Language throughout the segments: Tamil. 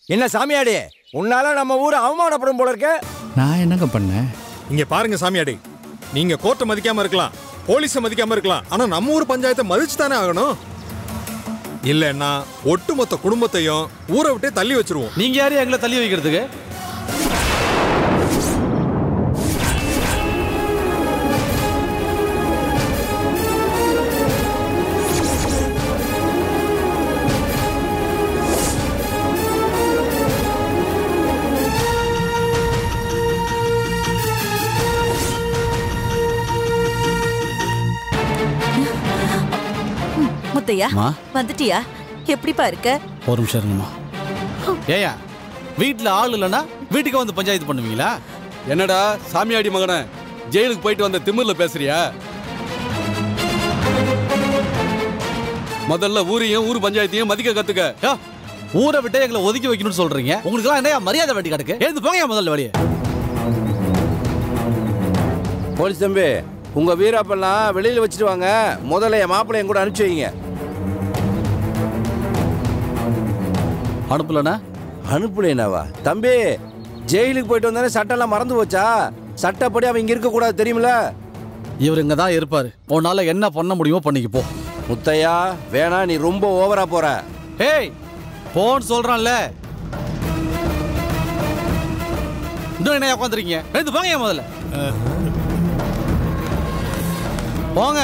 என்ன சாமியாடி உன்னால நம்ம ஊர் அவமானப்படும் போல இருக்க நான் என்னங்க பண்ணேன் இங்க பாருங்க சாமியாடி நீங்க கோர்ட்டை மதிக்காம இருக்கலாம் போலீஸை மதிக்காம இருக்கலாம் ஆனா நம்ம ஊர் பஞ்சாயத்தை மதிச்சு தானே ஆகணும் இல்லைன்னா ஒட்டுமொத்த குடும்பத்தையும் ஊரை விட்டே தள்ளி வச்சிருவோம் நீங்க யாரையும் எங்களை தள்ளி வைக்கிறதுக்கு முத்தையா அம்மா. வந்துட்டியா எப்படிப்பா இருக்க ஒரு நிமிஷம் இருங்கம்மா ஏயா வீட்டில் ஆள் இல்லைன்னா வீட்டுக்கு வந்து பஞ்சாயத்து பண்ணுவீங்களா என்னடா சாமியாடி மகனே ஜெயிலுக்கு போயிட்டு வந்த திமிர்ல பேசுறியா முதல்ல ஊரையும் ஊர் பஞ்சாயத்தையும் மதிக்க கத்துக்க யோ, ஊரை விட்டு எங்களை ஒதுக்கி வைக்கணும்னு சொல்றீங்க உங்களுக்குலாம் என்ன மரியாதை வேண்டி கிடக்கு எழுந்து போங்க முதல்ல வெளியே போலீஸ் தம்பி உங்க வீராப்பெல்லாம் வெளியில வச்சுட்டு வாங்க முதல்ல என் மாப்பிள்ளை என் கூட அனுப்பிச்சு வைங்க அனுப்பலண்ணா அனுப்பலேனாவா தம்பி ஜெயிலுக்கு போயிட்டு வந்தானே சட்டம்லாம் மறந்து போச்சா சட்டப்படி அவன் இங்க இருக்க கூடாது தெரியுமில இவர் இங்க தான் இருப்பாரு உன்னால என்ன பண்ண முடியுமோ பண்ணிக்க போ முத்தையா வேணா நீ ரொம்ப ஓவரா போற ஏய் போன்னு சொல்றான்ல இன்னும் என்ன உட்காந்துருக்கீங்க எழுந்து போங்க ஏன் முதல்ல போங்க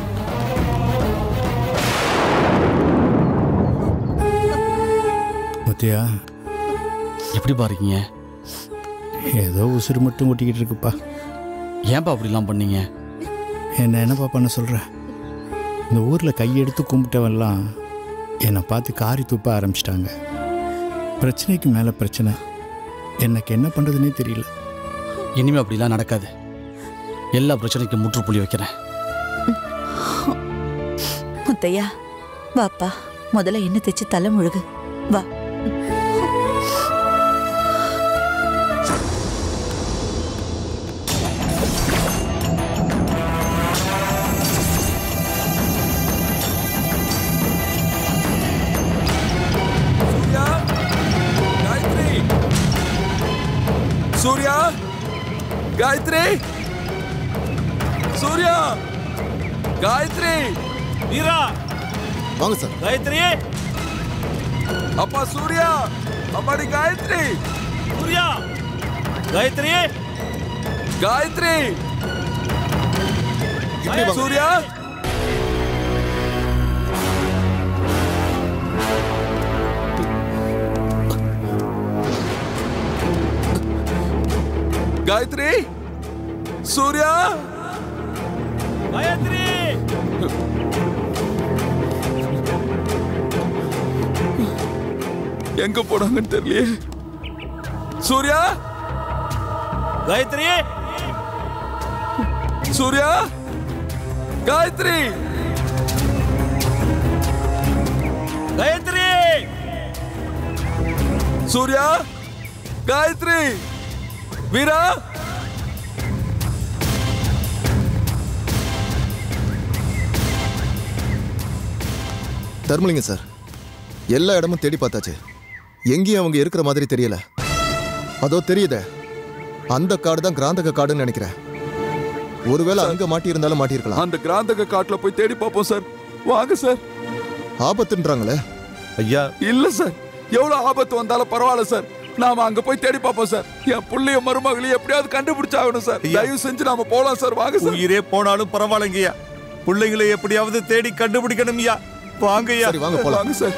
முத்தியா எப்படி பாருக்கீங்க ஏதோ உசுறு மட்டும் ஒட்டிக்கிட்டு இருக்குப்பா ஏன்பா அப்படிலாம் பண்ணீங்க என்ன என்னப்பா பண்ண சொல்ற இந்த ஊரில் கையெடுத்து கும்பிட்டவெல்லாம் என்னை பார்த்து காரி துப்ப ஆரம்பிச்சிட்டாங்க பிரச்சனைக்கு மேலே பிரச்சனை எனக்கு என்ன பண்ணுறதுனே தெரியல இனிமே அப்படிலாம் நடக்காது எல்லா பிரச்சனைக்கும் முற்றுப்புள்ளி வைக்கிறேன் முத்தையா வாப்பா முதல்ல என்ன தைச்சு தலை முழுகு வா சூர்யா காயத்ரி சூர்யா காயத்ரி வீரா வாங்க சார் காயத்ரி அப்பா சூர்யா அம்மாடி காயத்ரி சூர்யா காயத்ரி காயத்ரி இப்படி வாங்க. சூர்யா காயத்ரி சூர்யா காயத்ரி எங்க போனாங்கன்னு தெரியலையே சூர்யா காயத்ரி சூர்யா காயத்ரி காயத்ரி சூர்யா காயத்ரி வீரா தர்மலிங்க சார் எல்லா இடமும் தேடி பார்த்தாச்சு எங்கேயும் அவங்க இருக்கிற மாதிரி தெரியல அதோ தெரியுதே அந்த காடு தான் கிராந்தக காடுன்னு நினைக்கிறேன் ஒருவேளை அங்க மாட்டி இருந்தாலும் மாட்டியிருக்கலாம் அந்த கிராந்தக காட்டுல போய் தேடி பார்ப்போம் சார் வாங்க சார் ஆபத்துன்றாங்களே ஐயா இல்ல சார் எவ்வளவு ஆபத்து வந்தாலும் பரவாயில்ல சார் நாம அங்க போய் தேடி பார்ப்போம் சார் என் புள்ளைய மருமகளையும் எப்படியாவது கண்டுபிடிச்சாகணும் சார் தயவு செஞ்சு நாம போலாம் சார் வாங்க சார் உயிரே போனாலும் பரவாயில்லைங்கய்யா பிள்ளைங்களை எப்படியாவது தேடி கண்டுபிடிக்கணும்யா வாங்கய்யா சரி வாங்க போலாம் வாங்க சார்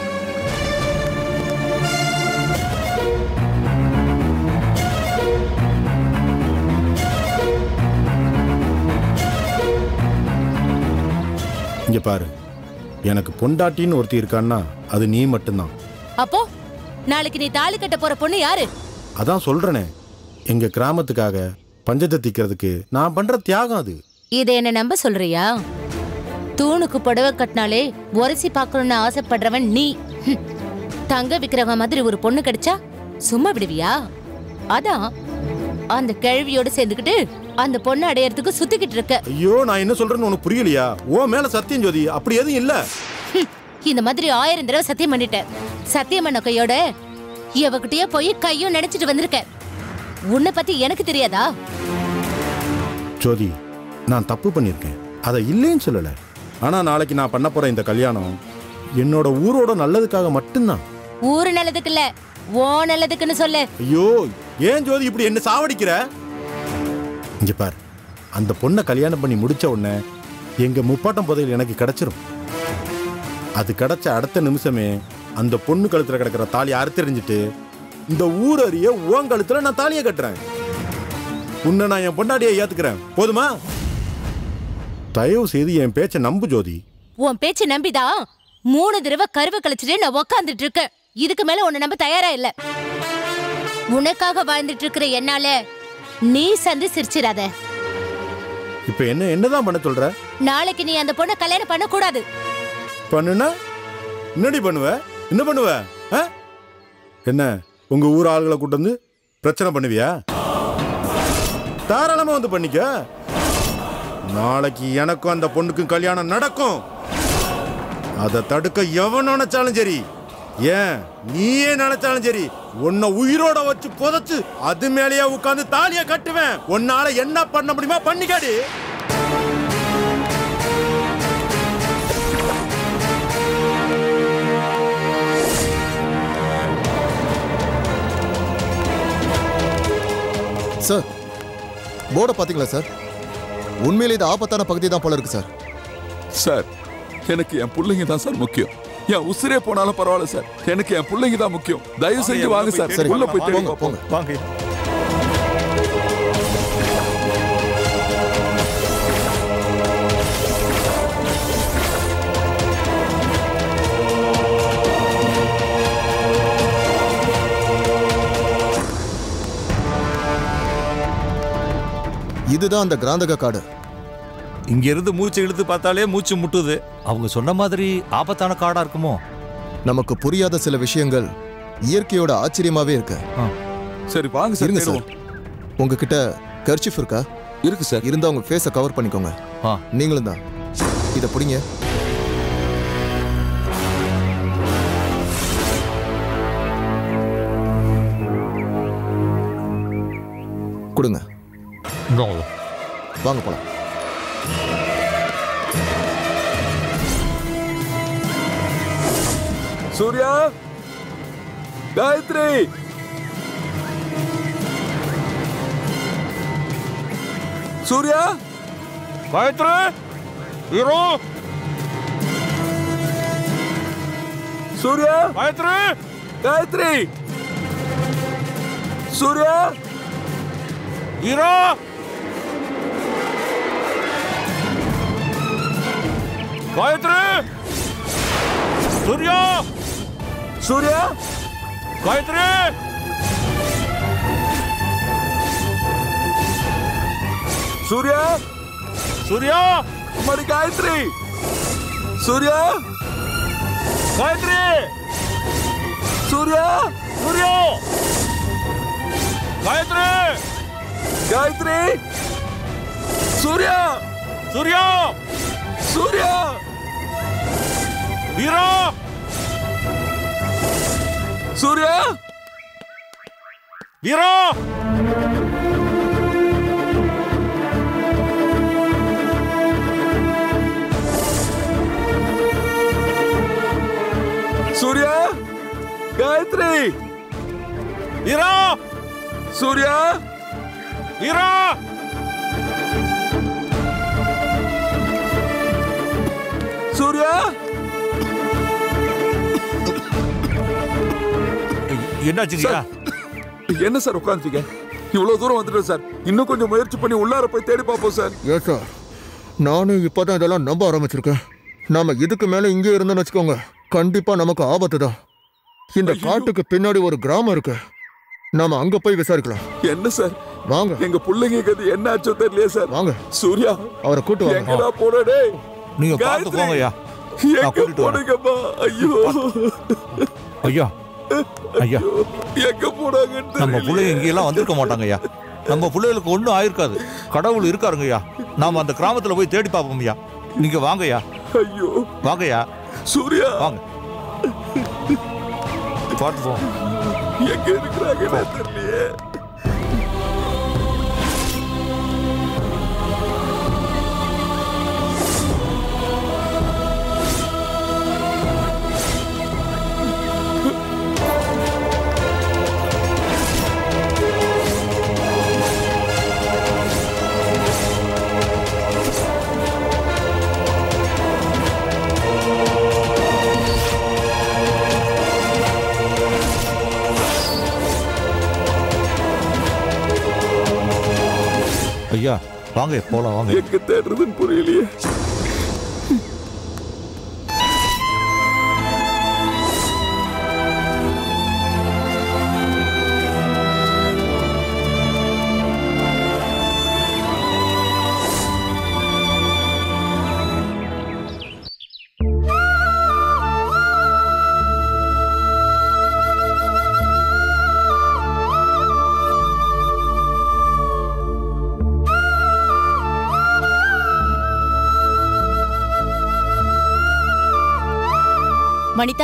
இங்க பாரு எனக்கு பொண்டாட்டின்னு ஒருத்தி இருக்கான்னா அது நீ மட்டும்தான் அப்போ நாளைக்கு நீ தாலி கட்ட போற பொண்ணு யாரு அதான் சொல்றேனே எங்க கிராமத்துக்காக பஞ்சத்தை தீக்கிறதுக்கு நான் பண்ற தியாகம் அது இதை என்ன நம்ப சொல்றியா தூணுக்கு புடவை கட்டினாலே உரசி பார்க்கணும்னு ஆசைப்படுறவன் நீ ஹம். தங்க விக்கிறவன் மாதிரி ஒரு பொண்ணு கிடைச்சா சும்மா விடுவியா அதான் அந்த கிழவியோட சேர்ந்துக்கிட்டு அந்த பொண்ணு அடையறதுக்கு சுத்திக்கிட்டு இருக்க ஐயோ நான் என்ன சொல்றேன்னு உனக்கு புரியலையா ஓ மேல சத்தியம் ஜோதி அப்படி எதுவும் இல்ல ஹம். இந்த மாதிரி ஆயிரம் தடவை சத்தியம் பண்ணிட்டேன் சத்தியம் பண்ண கையோட எவகிட்டயே போய் கையும் நினைச்சிட்டு வந்திருக்க உன்னை பத்தி எனக்கு தெரியாதா ஜோதி நான் தப்பு பண்ணியிருக்கேன் அதை இல்லைன்னு சொல்லலை ஆனால் நாளைக்கு நான் பண்ண போகிற இந்த கல்யாணம் என்னோட ஊரோட நல்லதுக்காக மட்டும்தான் ஊரு நல்லதுக்கு இல்ல ஓ நல்லதுக்குன்னு சொல்லு ஐயோ ஏன் ஜோதி இப்படி என்ன சாவடிக்கிற இங்க பார் அந்த பொண்ணை கல்யாணம் பண்ணி முடிச்ச உடனே எங்க முப்பாட்டம் புதையல் எனக்கு கிடைச்சிரும் அது கிடைச்ச அடுத்த நிமிஷமே அந்த பொண்ணு கழுத்துல கிடக்கிற தாலி அறுத்தெறிஞ்சிட்டு இந்த ஊர் அறிய உன் கழுத்துல நான் தாலியை கட்டுறேன் உன்னை நான் என் பொண்டாட்டியை ஏத்துக்கிறேன் போதுமா தயவு செய்து என் பேச்சை நம்பு ஜோதி உன் பேச்சு நம்பிதான் மூணு தடவை கருவை கழிச்சிட்டு நான் உக்காந்துட்டு இருக்கேன் இதுக்கு மேல உன்னை நம்ப தயாரா இல்ல உனக்காக வாழ்ந்துட்டு இருக்கிற என்னால நீ சந்தி சிரிச்சிடாத இப்ப என்ன என்னதான் பண்ண சொல்ற நாளைக்கு நீ அந்த பொண்ணை கல்யாணம் பண்ண கூடாது பண்ணுனா என்னடி பண்ணுவ என்ன பண்ணுவ ஆ? என்ன உங்க ஊர் ஆளுகளை கூட்டு வந்து பிரச்சனை பண்ணுவியா தாராளமா வந்து பண்ணிக்க நாளைக்கு எனக்கும் அந்த பொண்ணுக்கும் கல்யாணம் நடக்கும் அதை தடுக்க எவன் நினைச்சாலும் சரி ஏன் நீயே நினைச்சாலும் சரி உன்னை உயிரோட வச்சு புதைச்சு அது மேலேயே உட்கார்ந்து தாலியை கட்டுவேன் உன்னால என்ன பண்ண முடியுமா பண்ணிக்காடி சார் போர்டை பார்த்தீங்களா சார் உண்மையிலே இது ஆபத்தான பகுதி தான் போல இருக்கு சார் சார் எனக்கு என் பிள்ளைங்க தான் சார் முக்கியம் என் உசிரே போனாலும் பரவாயில்ல சார் எனக்கு என் பிள்ளைங்க தான் முக்கியம் தயவு செஞ்சு வாங்க சார் சரி உள்ள போய் போங்க தேடுங்க போங்க வாங்க இதுதான் அந்த கிராந்தக காடு இங்க இருந்து மூச்சு இழுத்து பார்த்தாலே மூச்சு முட்டுது அவங்க சொன்ன மாதிரி ஆபத்தான காடா இருக்குமோ நமக்கு புரியாத சில விஷயங்கள் இயற்கையோட ஆச்சரியமாவே இருக்கு சரி வாங்க சார் இருங்க சார் தேடுவோம். உங்ககிட்ட கர்ச்சிஃப் இருக்கா இருக்கு சார் இருந்தா உங்க ஃபேஸை கவர் பண்ணிக்கோங்க ஆ. நீங்களும் தான் இதை பிடிங்க கொடுங்க வாங்க போலாம் சூர்யா காயத்ரி சூர்யா காயத்ரி ஹீரோ சூர்யா காயத்ரி காயத்ரி சூர்யா ஹீரோ காயத்ரி சூர்யா சூர்யா காயத்ரி சூர்யா சூர்யா அம்மாடி காயத்ரி சூர்யா காயத்ரி சூர்யா சூர்யா காயத்ரி காயத்ரி சூர்யா சூர்யா சூர்யா வீரா சூர்யா வீரா சூர்யா காயத்ரி வீரா சூர்யா வீரா சூர்யா என்னாச்சுங்கய்யா என்ன சார் உட்காந்துட்டீங்க இவ்வளவு தூரம் வந்துட்டோம் சார் இன்னும் கொஞ்சம் முயற்சி பண்ணி உள்ளார போய் தேடி பார்ப்போம் சார் ஏன் சார் நானும் இப்போதான் இதெல்லாம் நம்ப ஆரம்பிச்சிருக்கேன் நாம இதுக்கு மேல இங்கே இருந்தோம்னு வச்சுக்கோங்க கண்டிப்பா நமக்கு ஆபத்து தான் இந்த காட்டுக்கு பின்னாடி ஒரு கிராமம் இருக்கு நாம அங்க போய் விசாரிக்கலாம் என்ன சார் வாங்க எங்க பிள்ளைங்க கது என்ன ஆச்சோ தெரியலையே சார் வாங்க சூர்யா அவரை கூட்டு வாங்க எங்கடா போன டேய் நீங்க பார்த்து காயத்ரி, போங்கய்யா எங்க கூட்டிட்டு வரேன். போனீங்கம்மா ஐயோ ஐயா ஐயா எங்க போனாங்கன்னு நம்ம தெரியலையே. பிள்ளைங்க இங்கெல்லாம் வந்திருக்க மாட்டாங்கய்யா நம்ம பிள்ளைகளுக்கு ஒன்றும் ஆயிருக்காது கடவுள் இருக்காருங்கய்யா நாம அந்த கிராமத்துல போய் தேடி பார்ப்போம் ஐயா நீங்க வாங்கய்யா ஐயோ வாங்கய்யா சூர்யா வாங்க பார்த்து போங்க எங்க இருக்கிறாங்கன்னு தெரியலையே ஐயா வாங்க போலாம் வாங்க எங்க தேடுறதுன்னு புரியலையே வனிதா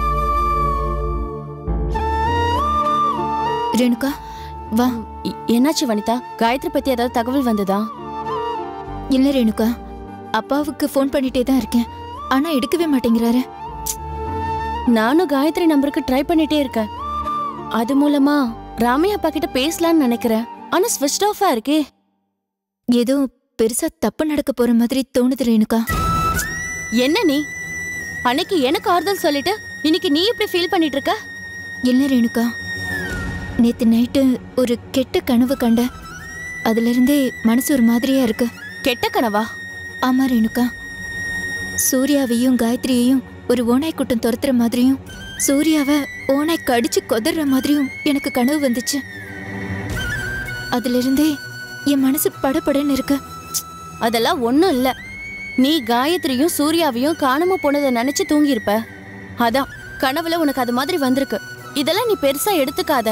ரேணுகா வா என்னாச்சு வனிதா காயத்ரி பத்தி ஏதாவது தகவல் வந்ததா இல்ல ரேணுகா அப்பாவுக்கு ஃபோன் பண்ணிட்டே தான் இருக்கேன் ஆனா எடுக்கவே மாட்டேங்கிறாரு நானும் காயத்ரி நம்பருக்கு ட்ரை பண்ணிட்டே இருக்கேன் அது மூலமா ராமையா அப்பா கிட்ட பேசலாம்னு நினைக்கிறேன் ஆனா ஸ்விட்ச் ஆஃபா இருக்கே ஏதோ பெருசா தப்பு நடக்க போற மாதிரி தோணுது ரேணுகா என்ன நீ அன்னைக்கு எனக்கு ஆறுதல் சொல்லிட்டு இன்னைக்கு நீ இப்படி ஃபீல் பண்ணிட்டு இருக்க இல்ல ரேணுகா நேத்து நைட்டு ஒரு கெட்ட கனவு கண்ட அதுல இருந்தே மனசு ஒரு மாதிரியா இருக்கு கெட்ட கனவா ஆமா ரேணுகா சூர்யாவையும் காயத்ரியையும் ஒரு ஓனாய் கூட்டம் துரத்துற மாதிரியும் சூர்யாவை ஓனாய் கடிச்சு கொதற மாதிரியும் எனக்கு கனவு வந்துச்சு அதுல இருந்தே என் மனசு படபடன்னு இருக்கு அதெல்லாம் ஒண்ணும் இல்ல நீ காயத்ரியும் சூர்யாவையும் காணாம போனதை நினைச்சு தூங்கியிருப்ப அதான் கனவுல உனக்கு அது மாதிரி வந்திருக்கு இதெல்லாம் நீ பெருசா எடுத்துக்காத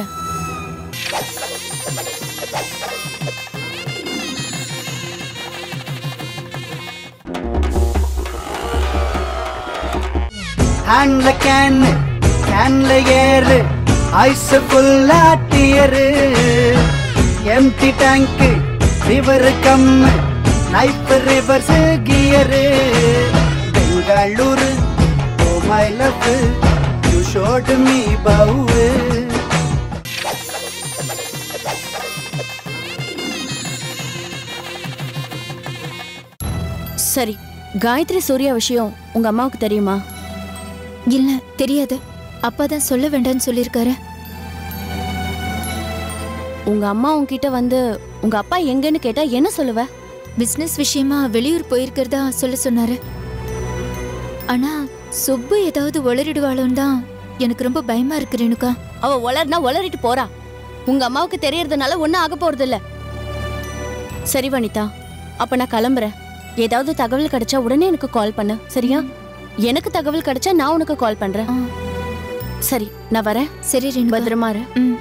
ஹேண்ட்ல கேன் கேன்ல ஏறு ஐஸ் ஃபுல்லா dear empty tank river come knife reverse gear Bengaluru oh my love you shot me பவு சரி காயத்ரி சூர்யா விஷயம் உங்க அம்மாவுக்கு தெரியுமா இல்ல தெரியாது அப்பா தான் சொல்ல வேண்டாம்னு சொல்லியிருக்காரு உங்க அம்மா உன்கிட்ட வந்து உங்க அப்பா எங்கன்னு கேட்டா என்ன சொல்லுவ பிசினஸ் விஷயமா வெளியூர் போயிருக்கிறதா சொல்ல சொன்னாரு ஆனா சுப்பு ஏதாவது உளறிடுவாளோன்னு தான் எனக்கு ரொம்ப பயமா இருக்கு ரேணுகா அவ உளர்னா உளறிட்டு போறா உங்க அம்மாவுக்கு தெரியறதுனால ஒன்னும் ஆக போறது இல்ல சரி வனிதா அப்ப நான் கிளம்புறேன் ஏதாவது தகவல் கிடைச்சா உடனே எனக்கு கால் பண்ணு சரியா எனக்கு தகவல் கிடைச்சா நான் உனக்கு கால் பண்றேன் சரி நான் வரேன் சரி ரேணுகா பத்திரமா இரு ம்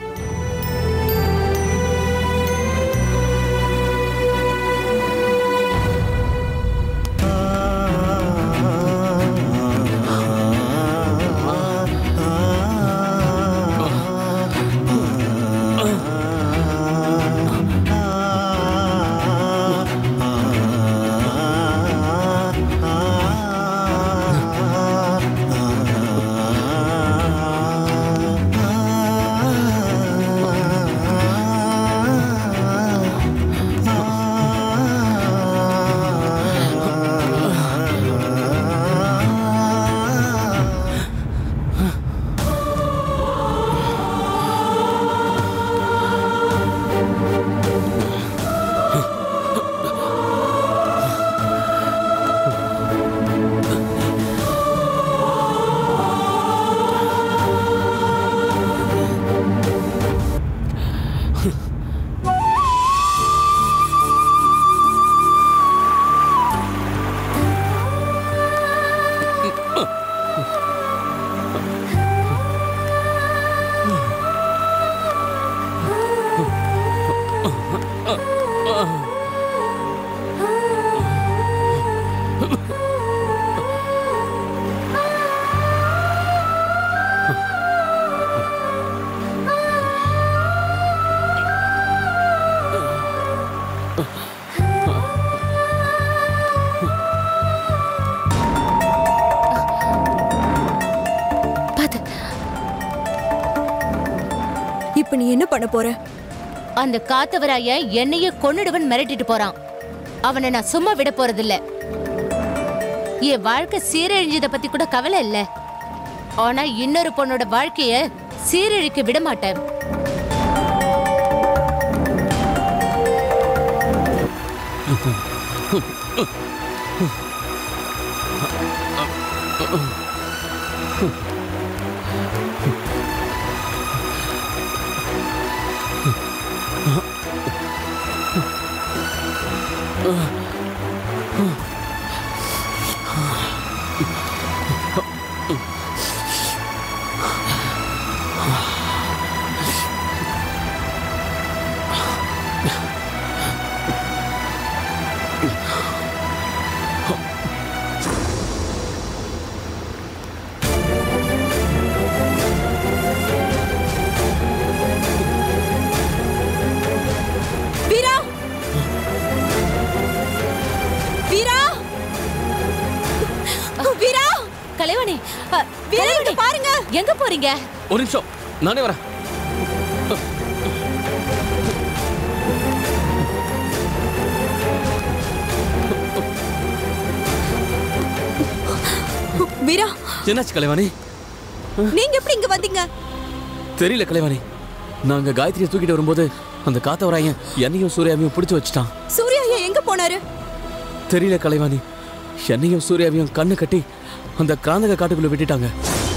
ஆ என்ன பண்ண போற அந்த காத்தவராய என்னையே கொன்னுடுவன் மிரட்டிட்டு போறான் அவனை நான் சும்மா விட போறதில்ல என் வாழ்க்கை சீரழிஞ்சதை பத்தி கூட கவலை இல்ல ஆனா இன்னொரு பொண்ணோட வாழ்க்கைய சீரழிக்க விட மாட்டேன் வீரா வீரா வீரா கலைவாணி வீரா இங்க பாருங்க எங்க போறீங்க ஒரு நிமிஷம் நானே வரேன் வீரா என்னாச்சு கலைவாணி நீங்க எப்படி இங்க வந்தீங்க தெரியல கலைவாணி நாங்க காயத்ரியை தூக்கிட்டு வரும்போது அந்த காத்தவராயன் என்னையும் சூர்யாவையும் பிடிச்சு வச்சுட்டான் சூர்யா ஏன் எங்க போனாரு தெரியல கலைவாணி என்னையும் சூர்யாவையும் கண்ணு கட்டி அந்த கிராந்தக காட்டுக்குள்ள விட்டுட்டாங்க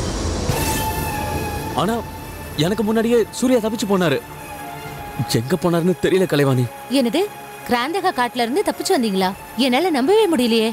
ஆனா எனக்கு முன்னாடியே சூர்யா தப்பிச்சு போனாரு எங்க போனாருன்னு தெரியல கலைவாணி என்னது கிராந்தகா காட்டுல இருந்து தப்பிச்சு வந்தீங்களா என்னால நம்பவே முடியலையே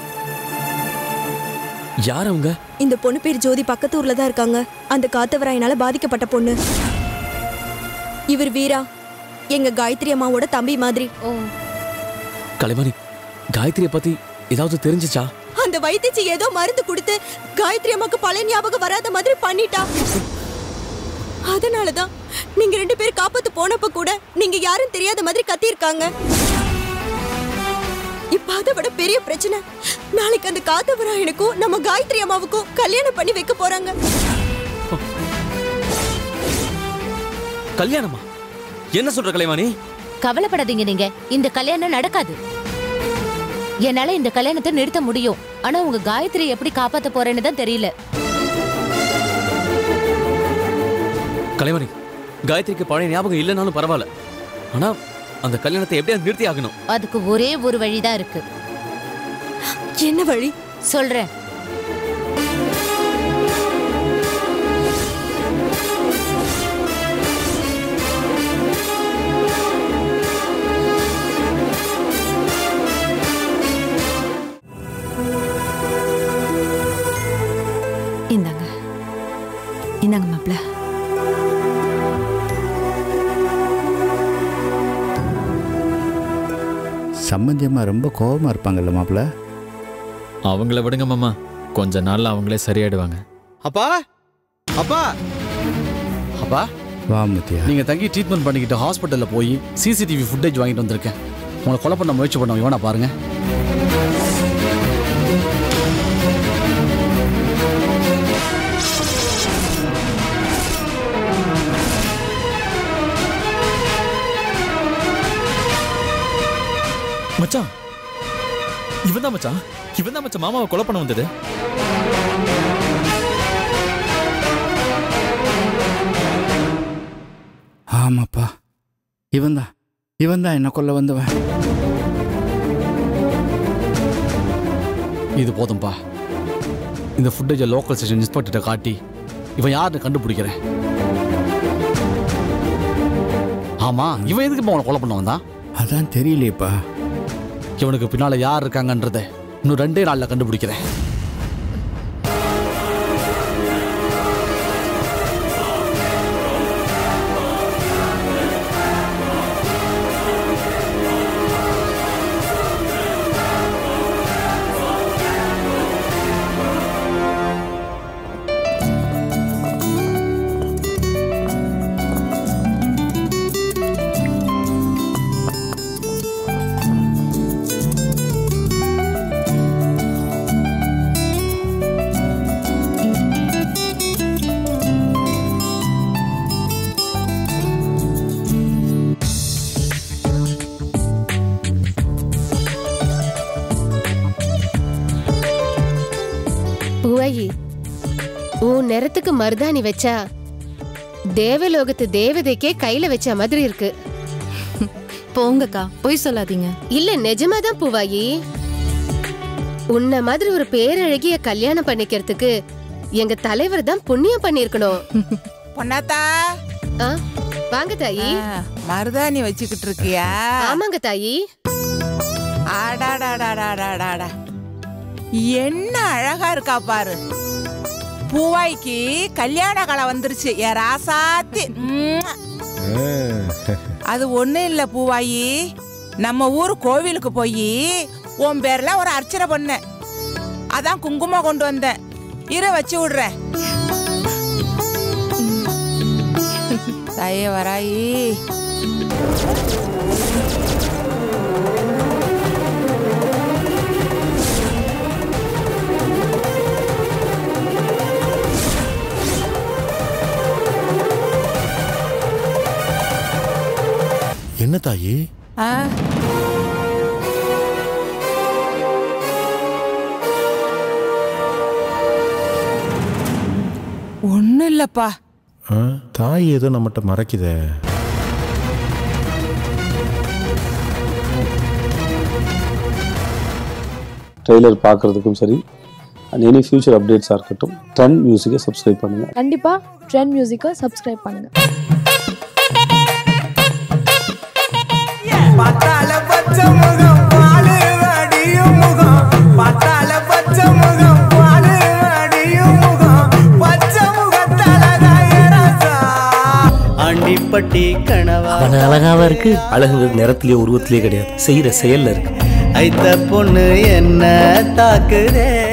யார் அவங்க இந்த பொண்ணு பேர் ஜோதி பக்கத்து ஊர்ல தான் இருக்காங்க அந்த காத்தவராயனால பாதிக்கப்பட்ட பொண்ணு இவர் வீரா எங்க காயத்ரி அம்மாவோட தம்பி மாதிரி கலைவாணி காயத்ரியை பத்தி ஏதாவது தெரிஞ்சுச்சா அந்த வைத்தியச்சி ஏதோ மருந்து கொடுத்து காயத்ரி அம்மாக்கு பழைய ஞாபகம் வராத மாதிரி பண்ணிட்டா அதனாலதான் நீங்க ரெண்டு பேரும் காப்பாத்து போனப்ப கூட நீங்க யாரும் தெரியாத மாதிரி கத்தியிருக்காங்க இப்ப அதை விட பெரிய பிரச்சனை நாளைக்கு அந்த காத்தவராயனுக்கும் நம்ம காயத்ரி அம்மாவுக்கும் கல்யாணம் பண்ணி வைக்க போறாங்க கல்யாணமா என்ன சொல்ற கலைவாணி கவலைப்படாதீங்க நீங்க இந்த கல்யாணம் நடக்காது என்னால இந்த கல்யாணத்தை நிறுத்த முடியும் ஆனா உங்க காயத்ரி எப்படி காப்பாத்த போறேன்னு தான் தெரியல கலைவாணி காயத்ரிக்கு பழைய ஞாபகம் இல்லைனாலும் பரவாயில்ல ஆனா அந்த கல்யாணத்தை எப்படியாவது நிறுத்தி ஆகணும் அதுக்கு ஒரே ஒரு வழிதான் இருக்கு என்ன வழி சொல்றேன் இந்தாங்க இந்தாங்க மாப்பிள்ள சம்பந்தியம்மா ரொம்ப கோபமாக இருப்பாங்கல்ல மாப்பிள்ள அவங்கள விடுங்க மாமா கொஞ்ச நாள்ல அவங்களே சரியாயிடுவாங்க அப்பா அப்பா அப்பா வா முத்தியா நீங்க தங்கி ட்ரீட்மெண்ட் பண்ணிக்கிட்டு ஹாஸ்பிட்டல்ல போய் சிசிடிவி ஃபுட்டேஜ் வாங்கிட்டு வந்திருக்கேன் உங்களை கொலை பண்ண முயற்சி பண்ணவங்க வேணா பாருங்க மச்சான் இவன் தான் மச்சான் இவன் தான் மச்சான் மாமாவை கொலை பண்ண வந்தது ஆமாப்பா இவன் தான் இவன் தான் என்ன கொல்ல வந்தவன் இது போதும்பா இந்த ஃபுட்டேஜை லோக்கல் ஸ்டேஷன் இன்ஸ்பெக்டர்கிட்ட காட்டி இவன் யாருன்னு கண்டுபிடிக்கிறேன் ஆமா இவன் எதுக்கு உங்களை கொலை பண்ண வந்தான் அதான் தெரியலையேப்பா இவனுக்கு பின்னால யார் இருக்காங்கன்றதை இன்னும் ரெண்டே நாள்ல கண்டுபிடிக்கிறேன் பூவாயி உன் நிறத்துக்கு மருதாணி வச்சா தேவலோகத்து தேவதைக்கே கையில வச்ச மாதிரி இருக்கு போங்கக்கா பொய் சொல்லாதீங்க இல்ல நிஜமாதான் பூவாயி உன்ன மாதிரி ஒரு பேரழகிய கல்யாணம் பண்ணிக்கிறதுக்கு எங்க தலைவர் தான் புண்ணியம் பண்ணிருக்கணும் பொன்னாத்தா ஆ, வாங்க தாயி மருதாணி வச்சுக்கிட்டு இருக்கியா ஆமாங்க தாயி ஆடாடாடாடாடாடா என்ன அழகா இருக்கா பாரு பூவாய்க்கு கல்யாண காலம் வந்துருச்சு என் ராசாத்தி ம்ம். அது ஒண்ணும் இல்ல பூவாயி நம்ம ஊர் கோவிலுக்கு போய் உன் பேர்ல ஒரு அர்ச்சனை பண்ணேன் அதான் குங்குமம் கொண்டு வந்தேன் இரு வச்சு விடுறேன் தாயே வராயி என்ன தாயி ஆ ஒன்றும் இல்லப்பா ஆ, தாய் ஏதோ நம்மகிட்ட மறைக்குதே ட்ரெய்லர் பார்க்குறதுக்கும் சரி அண்ட் எனி ஃபியூச்சர் அப்டேட்ஸாக இருக்கட்டும் ட்ரெண்ட் மியூசிக்கை சப்ஸ்கிரைப் பண்ணுங்கள் கண்டிப்பா ட்ரெண்ட் மியூசிக்கை சப்ஸ்கிரைப் பண்ணுங்க பத்தால பச்சை முகம் பாலு அடியும் முகம் பத்தால பச்சை முகம் பாலு அடியும் முகம் பச்சை முகத்தலகாயரசா ஆண்டிப்பட்டி கனவா அவன் அழகாவா இருக்கு அழகுங்கிறது நிறத்திலேயோ உருவத்திலேயே கிடையாது செய்யற செயல்ல இருக்கு ஐத்த பொண்ணு என்ன தாக்குதே